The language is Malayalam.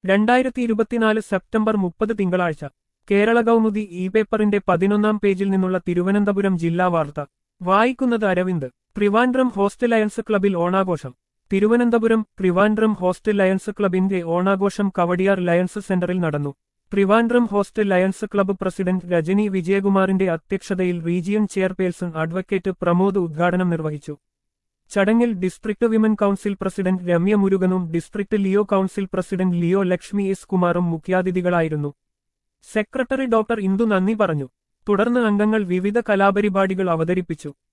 രണ്ടായിരത്തി ഇരുപത്തിനാല് സെപ്റ്റംബർ മുപ്പത് തിങ്കളാഴ്ച കേരള കൗമുദി ഇ പേപ്പറിന്റെ പതിനൊന്നാം പേജിൽ നിന്നുള്ള തിരുവനന്തപുരം ജില്ലാ വാർത്ത വായിക്കുന്നത് അരവിന്ദ് ട്രിവാൻഡ്രം ഹോസ്റ്റൽ ലയൺസ് ക്ലബിൽ ഓണാഘോഷം തിരുവനന്തപുരം ട്രിവാൻഡ്രം ഹോസ്റ്റൽ ലയൺസ് ക്ലബിന്റെ ഓണാഘോഷം കവടിയാർ ലയൺസ് സെന്ററിൽ നടന്നു Trivandrum hostel Lions club president Rajani വിജയകുമാറിന്റെ അധ്യക്ഷതയിൽ റീജിയൻ ചെയർപേഴ്സൺ അഡ്വക്കേറ്റ് പ്രമോദ് ഉദ്ഘാടനം നിർവഹിച്ചു ചടങ്ങിൽ district women council president Ramya മുരുകനും district Leo council president Leo Lakshmi S കുമാറും മുഖ്യാതിഥികളായിരുന്നു സെക്രട്ടറി ഡോക്ടർ ഇന്ദു നന്ദി പറഞ്ഞു തുടർന്ന് അംഗങ്ങൾ വിവിധ കലാപരിപാടികൾ അവതരിപ്പിച്ചു